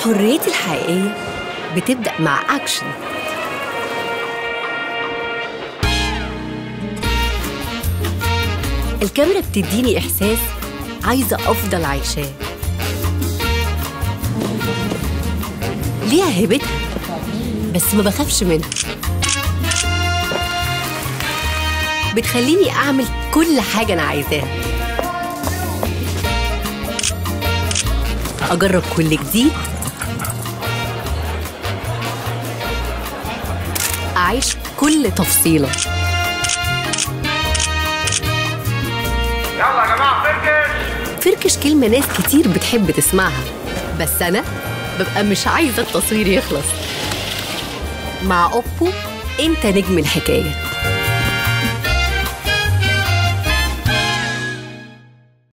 حريتي الحقيقية بتبدأ مع أكشن الكاميرا بتديني إحساس عايزة أفضل عايشاه ليها هيبتها بس ما بخافش منها بتخليني أعمل كل حاجة أنا عايزاها أجرب كل جديد أعيش كل تفصيلة يلا يا جماعه فركش فركش كلمة ناس كتير بتحب تسمعها بس أنا ببقى مش عايزة التصوير يخلص مع أوبو أنت نجم الحكاية